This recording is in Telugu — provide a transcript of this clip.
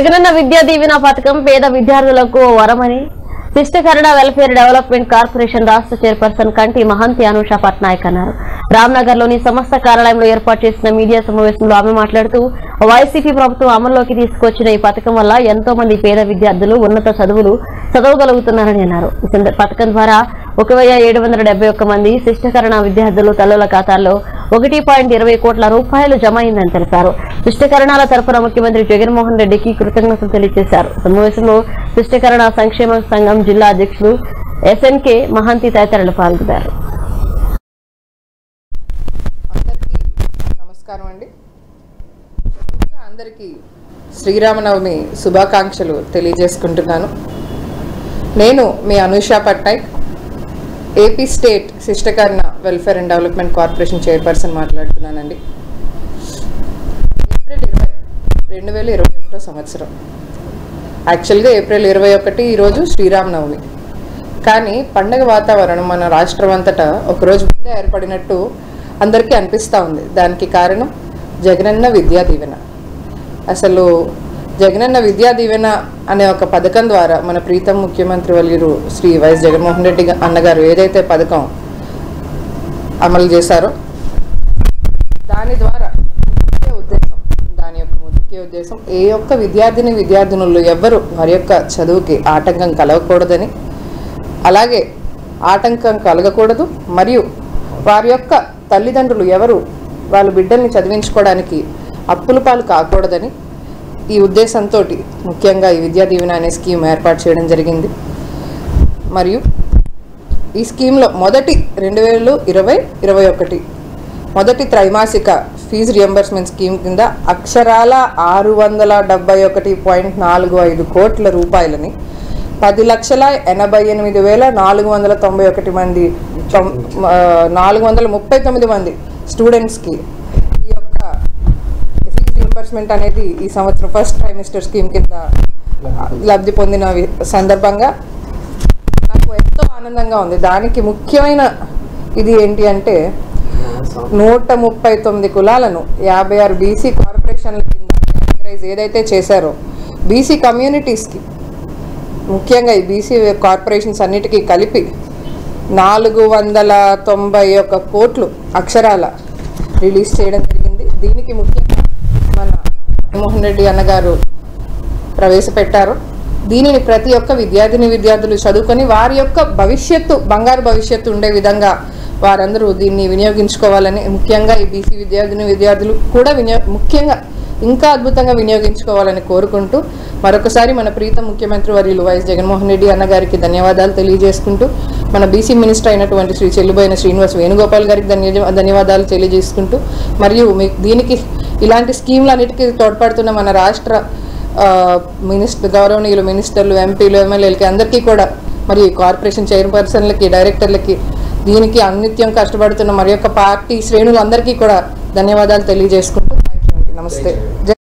జగనన్న విద్యా దీవెన పథకం పేద విద్యార్థులకు ఓ వరమని శిష్టకరణ వెల్ఫేర్ డెవలప్మెంట్ కార్పొరేషన్ రాష్ట్ర చైర్పర్సన్ కంటి మహంతి అనూష పట్నాయక్ అన్నారు రామ్నగర్ లోని సమస్త కార్యాలయంలో ఏర్పాటు చేసిన మీడియా సమావేశంలో ఆమె మాట్లాడుతూ వైసీపీ ప్రభుత్వం అమల్లోకి తీసుకొచ్చిన ఈ పథకం వల్ల ఎంతో మంది పేద విద్యార్థులు ఉన్నత చదువులు చదవగలుగుతున్నారని అన్నారు ఈ సంద- పథకం ద్వారా ఒక వెయ్యి ఏడు వందల డెబ్బై ఒక్క మంది శిష్టకరణ విద్యార్థులు తల్లుల ఖాతాల్లో ఒకటి పాయింట్ ఇరవై కోట్ల రూపాయలు జమ అయిందని తెలిపారు శిష్టకరణాల తరపున ముఖ్యమంత్రి జగన్మోహన్ రెడ్డికి కృతజ్ఞతలు తెలియజేశారు సమావేశంలో శిష్టకరణ సంక్షేమ సంఘం జిల్లా అధ్యక్షులు ఎస్ఎన్కే మహంతి తదితరులు పాల్గొన్నారు అందరికీ నమస్కారం అండి ముందుగా అందరికీ శ్రీరామనవమి శుభాకాంక్షలు తెలియజేసుకుంటున్నాను నేను మీ Anusha Patnaik AP state Sishtakarana welfare and development corporation chairperson మాట్లాడుతున్నానండి ఏప్రిల్ ఇరవై రెండు వేల ఇరవై ఒకటో సంవత్సరం యాక్చువల్గా ఏప్రిల్ ఇరవై ఒకటి ఈరోజు శ్రీరామనవమి కానీ పండగ వాతావరణం మన రాష్ట్రం అంతటా ఒకరోజు ముందే ఏర్పడినట్టు అందరికీ అనిపిస్తూ ఉంది దానికి కారణం జగనన్న విద్యా దీవెన అసలు జగనన్న విద్యా దీవెన అనే ఒక పథకం ద్వారా మన ప్రీతం ముఖ్యమంత్రి వర్యులు శ్రీ వైఎస్ జగన్మోహన్ రెడ్డి గా- అన్నగారు ఏదైతే పథకం అమలు చేశారో దాని ద్వారా ముఖ్య ఉద్దేశం దాని యొక్క ముఖ్య ఉద్దేశం ఏ ఒక్క విద్యార్థిని విద్యార్థినులు ఎవ్వరు వారి యొక్క చదువుకి ఆటంకం కలగకూడదని అలాగే ఆటంకం కలగకూడదు మరియు వారి యొక్క తల్లిదండ్రులు ఎవరు వాళ్ళ బిడ్డల్ని చదివించుకోవడానికి అప్పుల పాలు కాకూడదని ఈ ఉద్దేశంతో ముఖ్యంగా ఈ విద్యా దీవెన అనే స్కీమ్ ఏర్పాటు చేయడం జరిగింది మరియు ఈ స్కీమ్లో మొదటి రెండు వేలు ఇరవై ఇరవై ఒకటి మొదటి త్రైమాసిక ఫీజు రియంబర్స్మెంట్ స్కీమ్ కింద అక్షరాల ఆరు వందల డెబ్బై ఒకటి పాయింట్ నాలుగు ఐదు కోట్ల రూపాయలని పది లక్షల ఎనభై ఎనిమిది వేల నాలుగు వందల తొంభై ఒకటి మంది తొం- ఆ, నాలుగు వందల ముప్పై తొమ్మిది మంది స్టూడెంట్స్కి ఈ యొక్క ఫీజు రియంబర్స్మెంట్ అనేది ఈ సంవత్సరం ఫస్ట్ ట్రైమిస్టర్ స్కీమ్ కింద లబ్ధి పొందిన వి- సందర్భంగా నాకు ఎంతో ఆనందంగా ఉంది దానికి ముఖ్యమైన ఇది ఏంటి అంటే నూట ముప్పై తొమ్మిది కులాలను యాభై ఆరు బీసీ కార్పొరేషన్ల కింద కేటగరైజ్ ఏదైతే చేశారో బీసీ కమ్యూనిటీస్కి ముఖ్యంగా ఈ బీసీ కార్పొరేషన్స్ అన్నిటికీ కలిపి నాలుగు వందల తొంభై ఒక్క కోట్లు అక్షరాల రిలీజ్ చేయడం జరిగింది దీనికి ముఖ్యంగా మన జగన్మోహన్ రెడ్డి అన్నగారు ప్రవేశపెట్టారు దీనిని ప్రతి ఒక్క విద్యార్థిని విద్యార్థులు చదువుకొని వారి యొక్క భవిష్యత్తు బంగారు భవిష్యత్తు ఉండే విధంగా వారందరూ దీన్ని వినియోగించుకోవాలని ముఖ్యంగా ఈ బీసీ విద్యార్థిని విద్యార్థులు కూడా వినియో ముఖ్యంగా ఇంకా అద్భుతంగా వినియోగించుకోవాలని కోరుకుంటూ మరొకసారి మన ప్రీతం ముఖ్యమంత్రి వర్యులు వైఎస్ జగన్మోహన్ రెడ్డి అన్నగారికి ధన్యవాదాలు తెలియజేసుకుంటూ మన బీసీ మినిస్టర్ అయినటువంటి శ్రీ చెల్లుబోయిన శ్రీనివాస్ వేణుగోపాల్ గారికి ధన్య ధన్యవాదాలు తెలియజేసుకుంటూ మరియు మీ దీనికి ఇలాంటి స్కీమ్లన్నిటికీ తోడ్పడుతున్న మన రాష్ట్ర ఆ, మినిస్టర్ గౌరవనీయులు మినిస్టర్లు ఎంపీలు ఎమ్మెల్యేలకి అందరికీ కూడా మరియు ఈ కార్పొరేషన్ చైర్పర్సన్లకి డైరెక్టర్లకి దీనికి అనిత్యం కష్టపడుతున్న మరి యొక్క పార్టీ శ్రేణులు అందరికీ కూడా ధన్యవాదాలు తెలియజేసుకుంటూ థ్యాంక్ యూ అండి నమస్తే జై